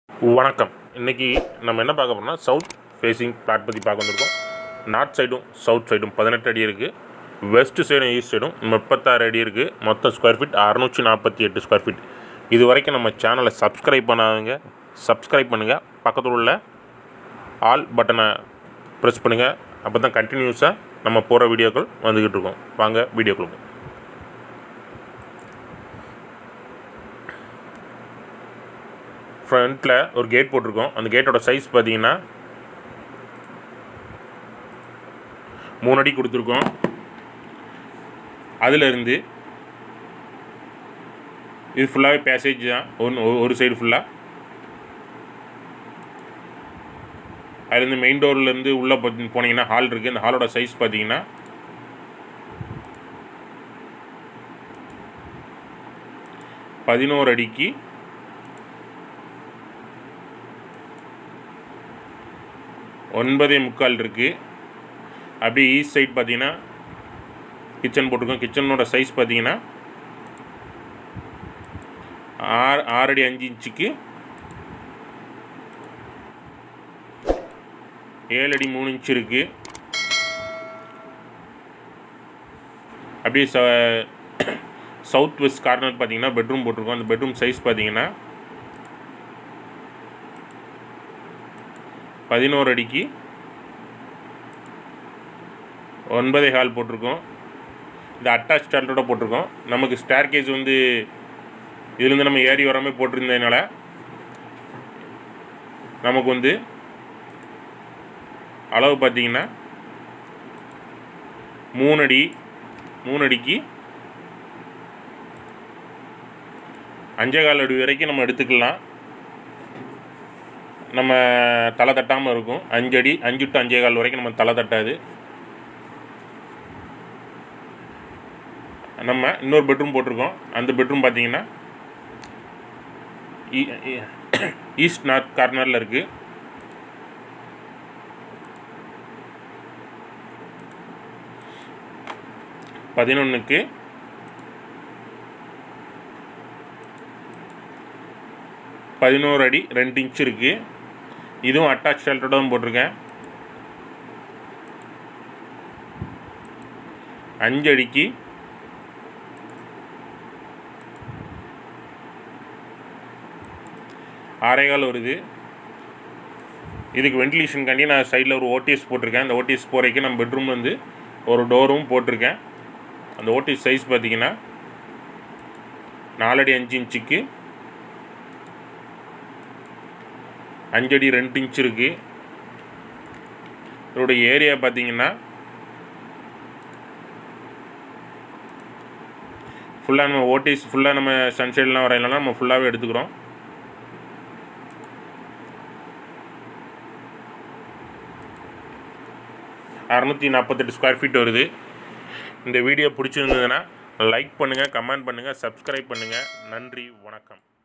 வணக்கம் இன்றைக்கி நம்ம என்ன பார்க்க போறோம்னா சவுத் ஃபேஸிங் பிளாட் பற்றி பார்க்க வந்திருக்கோம் நார்த் சைடும் சவுத் சைடும் பதினெட்டு அடி இருக்குது வெஸ்ட் சைடும் ஈஸ்ட் சைடும் முப்பத்தாறு அடி இருக்குது மொத்தம் ஸ்கொயர் ஃபீட் அறநூற்றி நாற்பத்தி எட்டு ஸ்கொயர் ஃபீட் இது வரைக்கும் நம்ம சேனலை சப்ஸ்கிரைப் பண்ணாதவங்க சப்ஸ்கிரைப் பண்ணுங்கள் பக்கத்தில் உள்ள ஆல் பட்டனை ப்ரெஸ் பண்ணுங்கள் அப்போ தான் கண்டினியூஸாக நம்ம போகிற வீடியோக்கள் வந்துக்கிட்டு இருக்கோம் வாங்க வீடியோக்குள்ள ஃப்ரண்ட்டில் ஒரு கேட் போட்டிருக்கோம் அந்த கேட்டோட சைஸ் பார்த்தீங்கன்னா மூணு அடி கொடுத்துருக்கோம் அதிலிருந்து இது ஃபுல்லாகவே பேசேஜ் தான் ஒன்று ஒரு சைடு ஃபுல்லாக அதுலேருந்து மெயின் டோர்லேருந்து உள்ளே பார்த்து போனீங்கன்னா ஹால் இருக்குது அந்த ஹாலோட சைஸ் பார்த்தீங்கன்னா பதினோரு அடிக்கு ஒன்பதே முக்கால் இருக்குது அப்படியே ஈஸ்ட் சைட் பார்த்தீங்கன்னா கிச்சன் போட்டிருக்கோம் கிச்சனோட சைஸ் பார்த்தீங்கன்னா ஆறு ஆறு அடி அஞ்சு இன்ச்சுக்கு ஏழு அடி மூணு இன்ச்சு இருக்குது அப்படியே ச சவுத் வெஸ்ட் கார்னர் பார்த்தீங்கன்னா பெட்ரூம் போட்டிருக்கோம் அந்த பெட்ரூம் சைஸ் பார்த்தீங்கன்னா பதினோரு அடிக்கு ஒன்பதே ஹால் போட்டிருக்கோம் இது அட்டாச் டால்ட்டோட போட்டிருக்கோம் நமக்கு ஸ்டேர் கேஸ் வந்து இதுலேருந்து நம்ம ஏறி வராமல் போட்டிருந்ததுனால நமக்கு வந்து அளவு பார்த்தீங்கன்னா மூணு அடி மூணு அடிக்கு அஞ்சே கால் அடி வரைக்கும் நம்ம எடுத்துக்கலாம் நம்ம தலை தட்டாமல் இருக்கும் அஞ்சு அடி அஞ்சு டு அஞ்சே கால் வரைக்கும் நம்ம தலை தட்டாது நம்ம இன்னொரு பெட்ரூம் போட்டிருக்கோம் அந்த பெட்ரூம் பார்த்தீங்கன்னா ஈஸ்ட் நார்த் கார்னரில் இருக்குது பதினொன்றுக்கு பதினோரு அடி ரெண்டு இன்ச் இருக்குது இதுவும் அட்டாச் ஷெல்ட்டோட தான் போட்டிருக்கேன் அஞ்சு அடிக்கு ஆறேகால் வருது இதுக்கு வென்டிலேஷனுக்காண்டி நான் சைடில் ஒரு ஓடிஎஸ் போட்டிருக்கேன் அந்த ஓடிஎஸ் போகிறதுக்கு நம்ம பெட்ரூம் வந்து ஒரு டோரும் போட்டிருக்கேன் அந்த ஓடிஎஸ் சைஸ் பார்த்தீங்கன்னா நாலடி அஞ்சு இன்ச்சுக்கு அஞ்சடி ரெண்டு இன்ச் இருக்குது இதோடைய ஏரியா பார்த்தீங்கன்னா ஃபுல்லாக நம்ம ஓடிஸ் ஃபுல்லாக நம்ம சன்ஷைட்லாம் வரையிலலாம் நம்ம ஃபுல்லாகவே எடுத்துக்கிறோம் அறநூற்றி நாற்பத்தெட்டு ஸ்கொயர் ஃபீட் வருது இந்த வீடியோ பிடிச்சிருந்ததுன்னா லைக் பண்ணுங்கள் கமெண்ட் பண்ணுங்கள் சப்ஸ்கிரைப் பண்ணுங்கள் நன்றி வணக்கம்